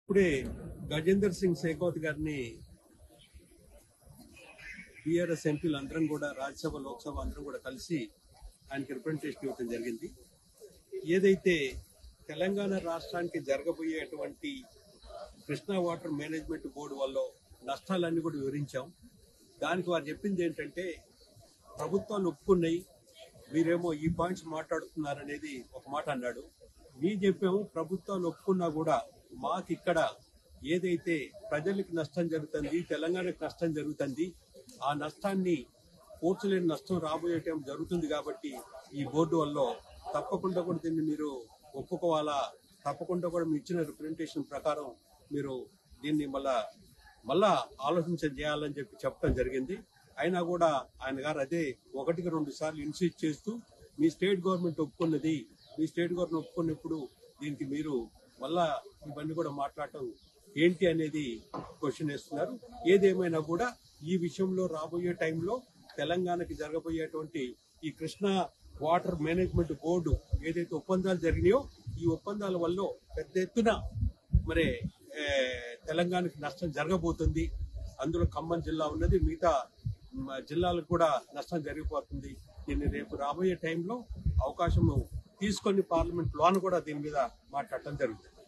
ఇప్పుడే గజేందర్ సింగ్ షేకావత్ గారిని బీఆర్ఎస్ ఎంపీలు అందరం కూడా రాజ్యసభ లోక్సభ అందరం కూడా కలిసి ఆయనకి రిప్రజెంటేషన్ ఇవ్వడం జరిగింది ఏదైతే తెలంగాణ రాష్ట్రానికి జరగబోయేటువంటి కృష్ణా వాటర్ మేనేజ్మెంట్ బోర్డు వల్ల నష్టాలన్నీ కూడా వివరించాం దానికి వారు చెప్పింది ఏంటంటే ప్రభుత్వాలు ఒప్పుకున్నాయి మీరేమో ఈ పాయింట్స్ మాట్లాడుతున్నారనేది ఒక మాట అన్నాడు మీ చెప్పాము ప్రభుత్వాలు ఒప్పుకున్నా కూడా మాకు ఇక్కడ ఏదైతే ప్రజలకు నష్టం జరుగుతుంది తెలంగాణకు నష్టం జరుగుతుంది ఆ నష్టాన్ని పూడ్చలేని నష్టం రాబోయే టైం జరుగుతుంది కాబట్టి ఈ బోర్డు వల్ల తప్పకుండా కూడా దీన్ని మీరు ఒప్పుకోవాలా తప్పకుండా కూడా మీ ఇచ్చిన రిప్రజెంటేషన్ ప్రకారం మీరు దీన్ని మళ్ళా మళ్ళా ఆలోచించ చేయాలని చెప్పి చెప్పడం జరిగింది అయినా కూడా ఆయన గారు అదే ఒకటికి రెండు సార్లు ఇన్సిస్ట్ చేస్తూ మీ స్టేట్ గవర్నమెంట్ ఒప్పుకున్నది మీ స్టేట్ గవర్నమెంట్ ఒప్పుకున్నప్పుడు దీనికి మీరు మళ్ళా ఇవన్నీ కూడా మాట్లాడటం ఏంటి అనేది క్వశ్చన్ వేస్తున్నారు ఏదేమైనా కూడా ఈ విషయంలో రాబోయే టైంలో తెలంగాణకి జరగబోయేటువంటి ఈ కృష్ణా వాటర్ మేనేజ్మెంట్ బోర్డు ఏదైతే ఒప్పందాలు జరిగినాయో ఈ ఒప్పందాల వల్ల పెద్ద ఎత్తున మరి ఏ, తెలంగాణకి నష్టం జరగబోతుంది అందులో ఖమ్మం జిల్లా ఉన్నది మిగతా మ, జిల్లాలకు కూడా నష్టం జరిగిపోతుంది దీన్ని రేపు రాబోయే టైంలో అవకాశం తీసుకొని పార్లమెంట్ లోన్ కూడా దీని మీద మాట్లాడటం జరుగుతుంది